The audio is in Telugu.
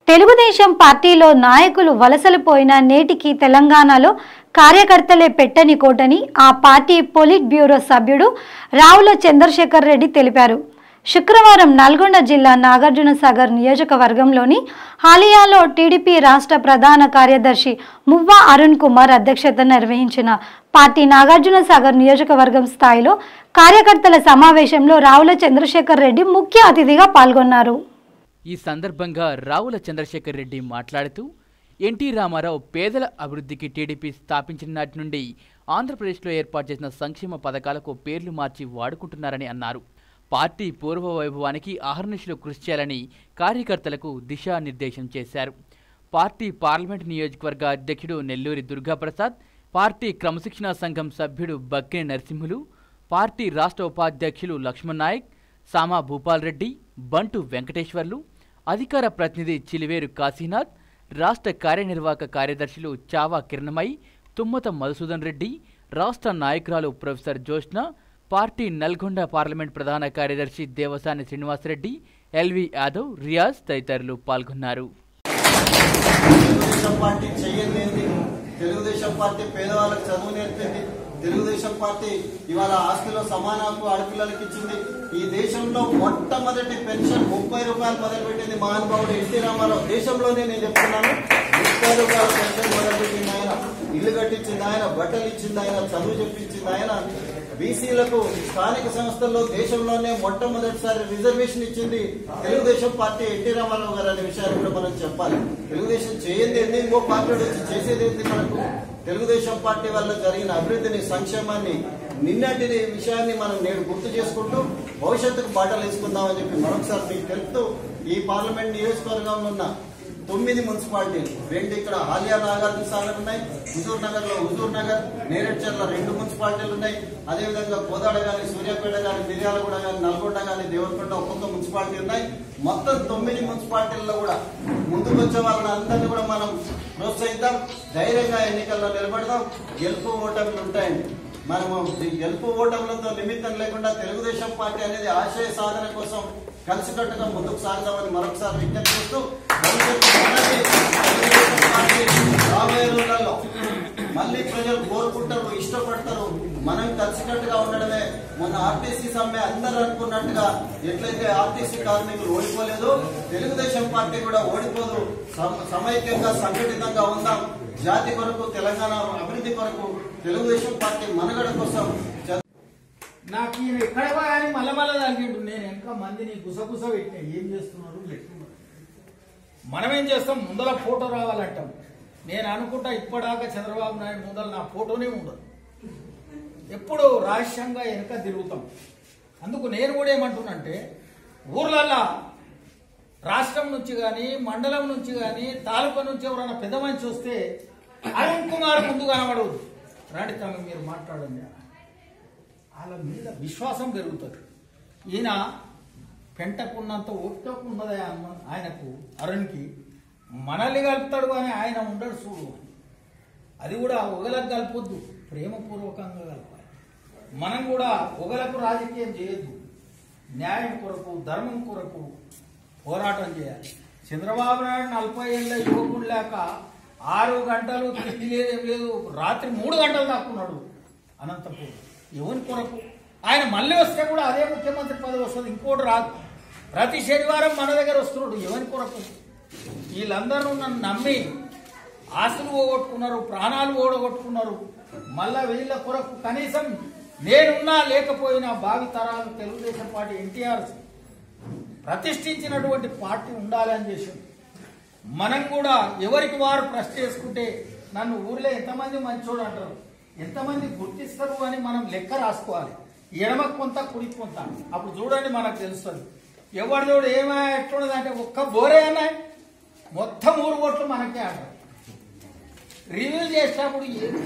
తెలుగుదేశం పార్టీలో నాయకులు వలసలు పోయిన నేటికి తెలంగాణలో కార్యకర్తలే పెట్టని కోటని ఆ పార్టీ పొలిట్ బ్యూరో సభ్యుడు రావుల చంద్రశేఖర్ రెడ్డి తెలిపారు శుక్రవారం నల్గొండ జిల్లా నాగార్జున సాగర్ నియోజకవర్గంలోని హాలియాలో టీడీపీ రాష్ట్ర ప్రధాన కార్యదర్శి మువ్వా అరుణ్ కుమార్ అధ్యక్షతన నిర్వహించిన పార్టీ నాగార్జున సాగర్ నియోజకవర్గం స్థాయిలో కార్యకర్తల సమావేశంలో రావుల చంద్రశేఖర్ రెడ్డి ముఖ్య అతిథిగా పాల్గొన్నారు ఈ సందర్భంగా రావుల చంద్రశేఖర్ రెడ్డి మాట్లాడుతూ ఎన్టీ రామారావు పేదల అభివృద్ధికి టీడీపీ స్థాపించిన నాటి నుండి ఆంధ్రప్రదేశ్లో ఏర్పాటు చేసిన సంక్షేమ పథకాలకు పేర్లు మార్చి వాడుకుంటున్నారని అన్నారు పార్టీ పూర్వ వైభవానికి అహర్నిశలు కృషి చేయాలని కార్యకర్తలకు దిశానిర్దేశం చేశారు పార్టీ పార్లమెంట్ నియోజకవర్గ అధ్యక్షుడు నెల్లూరి దుర్గాప్రసాద్ పార్టీ క్రమశిక్షణా సంఘం సభ్యుడు బక్కిన నరసింహులు పార్టీ రాష్ట్ర ఉపాధ్యక్షులు లక్ష్మణ్ నాయక్ సామా భూపాల్ రెడ్డి బంటు వెంకటేశ్వర్లు అధికార ప్రతినిధి చిలివేరు కాశీనాథ్ రాష్ట్ర కార్యనిర్వాహక కార్యదర్శులు చావా కిరణమై తుమ్మత మధుసూదన్ రెడ్డి రాష్ట్ర నాయకురాలు professor Jyoshna party Nalgonda parliament ప్రధాన కార్యదర్శి దేవసాని శ్రీనివాసరెడ్డి ఎల్వి యాదవ్ రియాజ్ తదితరులు పాల్గొన్నారు తెలుగుదేశం పార్టీ చెయ్యలేంది తెలుగుదేశం పార్టీ పేదవాళ్ళకి చదువు నేర్పింది తెలుగుదేశం పార్టీ ఇవాళ ఆస్తిలో సమాన హక్కు ఆడపిల్లలకి ఇచ్చింది ఈ దేశంలో మొట్టమొదటి పెన్షన్ ముప్పై రూపాయలు మొదలుపెట్టింది మహానుభావుడు ఎన్టీ రామారావు దేశంలోనే నేను చెప్తున్నాను ముప్పై రూపాయల పెన్షన్ మొదలుపెట్టింది ఆయన ఇల్లు కట్టించింది ఆయన బట్టలు ఇచ్చింది ఆయన చదువు చెప్పించింది ఆయన బీసీలకు స్థానిక సంస్థల్లో దేశంలోనే మొట్టమొదటిసారి రిజర్వేషన్ ఇచ్చింది తెలుగుదేశం పార్టీ ఎన్టీ రామారావు గారు అనే విషయాన్ని కూడా మనం చెప్పాలి తెలుగుదేశం చేయండి ఏంది ఇంకో పార్టీ వచ్చి చేసేది ఏంది మనకు తెలుగుదేశం పార్టీ వల్ల జరిగిన అభివృద్ధిని సంక్షేమాన్ని నిన్నటి విషయాన్ని మనం నేడు గుర్తు చేసుకుంటూ భవిష్యత్తుకు బాటలు వేసుకుందామని చెప్పి మరొకసారి మీకు తెలుపుతూ ఈ పార్లమెంట్ నియోజకవర్గంలో ఉన్న తొమ్మిది మున్సిపాలిటీలు రెండు ఇక్కడ ఆలియా నాగార్జున సాగర్ ఉన్నాయి హుజూర్ నగర్ లో హుజూర్ నగర్ నేరేడ్చర్ల రెండు మున్సిపాలిటీలు ఉన్నాయి అదేవిధంగా కోదాడ గాని సూర్యాపేట గాని మిర్యాలగూడ గాని నల్గొండ గాని దేవరకొండ ఒక్కొక్క మున్సిపాలిటీ ఉన్నాయి మొత్తం తొమ్మిది మున్సిపాలిటీల్లో కూడా ముందుకు వచ్చే వాళ్ళని అందరినీ కూడా మనం ప్రోత్సహిద్దాం ధైర్యంగా ఎన్నికల్లో నిలబడదాం గెలుపు ఓటమిలు ఉంటాయండి మనము ఈ గెలుపు ఓటములతో నిమిత్తం లేకుండా తెలుగుదేశం పార్టీ అనేది ఆశయ సాధన కోసం కలిసికట్టుగా ముందుకు సాగుదామని మరొకసారి విజ్ఞప్తి చేస్తూ భవిష్యత్తు మనది. తెలుగుదేశం పార్టీ రాబోయే రోజులలో మళ్ళీ ప్రజలు కోరుకుంటారు ఇష్టపడతారు మనం కలిసికట్టుగా ఉండడమే మొన్న ఆర్టీసీ సమ్మె అందరూ అనుకున్నట్టుగా ఎట్లయితే ఆర్టీసీ కార్మికులు ఓడిపోలేదు తెలుగుదేశం పార్టీ కూడా ఓడిపోదు సమ- సమైక్యంగా సంఘటితంగా ఉందాం జాతి కొరకు తెలంగాణ అభివృద్ధి కొరకు తెలుగుదేశం పార్టీ మనుగడ కోసం చ- నాకు ఈయన ఎక్కడ కానీ మల్ల మల్ల తగ్గిండు నేను ఇంకా మందిని గుసగుస పెట్టిన ఏం చేస్తున్నారు ఎట్లున్నారు మనం ఏం చేస్తాం ముందల ఫోటో రావాలంటాం నేను అనుకుంటా ఇప్పటిదాకా చంద్రబాబు నాయుడు ముందర నా ఫోటోనే ఉండదు ఎప్పుడు రహస్యంగా వెనక తిరుగుతాం అందుకు నేను కూడా ఏమంటున్నంటే ఊర్లల్లా రాష్ట్రం నుంచి కానీ మండలం నుంచి కానీ తాలూకా నుంచి ఎవరైనా పెద్ద మనిషి వస్తే అరుణ్ కుమార్ ముందు కనబడవద్దు రండి తమ మీరు మాట్లాడండి వాళ్ళ మీద విశ్వాసం పెరుగుతుంది ఈయన పెంటకున్నంత ఓపికకున్నదే అన్న- ఆయనకు అరుణ్కి మనల్ని కలుపుతాడు అని ఆయన ఉండడు చూడు అది కూడా ఒగలకు కలపొద్దు ప్రేమపూర్వకంగా కలపాలి మనం కూడా ఒగలకు రాజకీయం చేయొద్దు న్యాయం కొరకు ధర్మం కొరకు పోరాటం చేయాలి చంద్రబాబు నాయుడు నలభై ఏళ్ళ యువకుడు లేక ఆరు గంటలు తిండి లేదు ఏం లేదు రాత్రి మూడు గంటలు దాక్కున్నాడు అనంతపూర్ ఎవరి కొరకు ఆయన మళ్ళీ వస్తే కూడా అదే ముఖ్యమంత్రి పదవి వస్తుంది ఇంకోటి రాదు ప్రతి శనివారం మన దగ్గర వస్తున్నాడు ఎవరి కొరకు వీళ్ళందరూ నన్ను నమ్మి ఆస్తులు పోగొట్టుకున్నారు ప్రాణాలు ఓడగొట్టుకున్నారు మళ్ళా వీళ్ళ కొరకు కనీసం నేనున్నా లేకపోయినా భావి తరాలు తెలుగుదేశం పార్టీ ఎన్టీఆర్ ప్రతిష్ఠించినటువంటి పార్టీ ఉండాలి అని చేసింది మనం కూడా ఎవరికి వారు ప్రశ్న చేసుకుంటే నన్ను ఊర్లో ఎంతమంది మంచోడు అంటారు ఎంతమంది గుర్తిస్తారు అని మనం లెక్క రాసుకోవాలి ఎడమ కొంత కుడి కొంత అప్పుడు చూడండి మనకు తెలుస్తుంది ఎవరి చూడు ఏమా ఎట్లున్నది అంటే ఒక్క బోరే అన్నాయి మొత్తం ఊరు ఓట్లు మనకే అంటారు రివ్యూ చేసినప్పుడు ఏ-